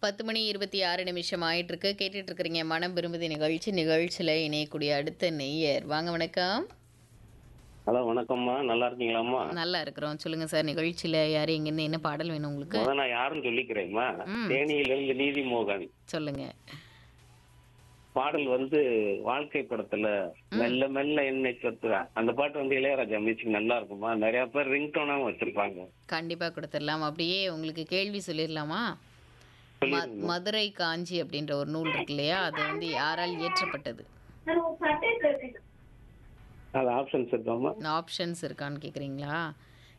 பத்து மணி இருபத்தி ஆறு நிமிஷம் ஆயிட்டு இருக்கு கேட்டுட்டு இருக்கிறீங்க மனம் விரும்புதி நிகழ்ச்சி நிகழ்ச்சியில் இணையக்கூடிய அடுத்த நெய்யர் வாங்க வணக்கம் ஹலோ வணக்கம்மா நல்லா இருக்கீங்களாம்மா நல்லா இருக்கிறோம் சொல்லுங்க சார் நிகழ்ச்சியில் யார் எங்கேருந்து என்ன பாடல் வேணும் உங்களுக்கு முத நான் யாருன்னு சொல்லிக்கிறேன்மா ம். தேனியிலிருந்து நீதி மோகன் சொல்லுங்க பாடல் வந்து வாழ்க்கை படத்துல மெல்ல மெல்ல என்னை சொத்துறா அந்த பாட்டு வந்து இளையராஜா மியூசிக் நல்லா இருக்குமா நிறைய பேர் ரிங்டோனாவும் வச்சிருப்பாங்க கண்டிப்பாக கொடுத்துடலாம் அப்படியே உங்களுக்கு கேள்வி சொல்லிடலாமா ம- மதுரை காஞ்சி அப்படின்ற ஒரு நூல் இருக்கு இல்லையா அது வந்து யாரால் இயற்றப்பட்டது அது ஆப்ஷன்ஸ் இருக்காமா ஆப்ஷன்ஸ் இருக்கான்னு கேட்குறீங்களா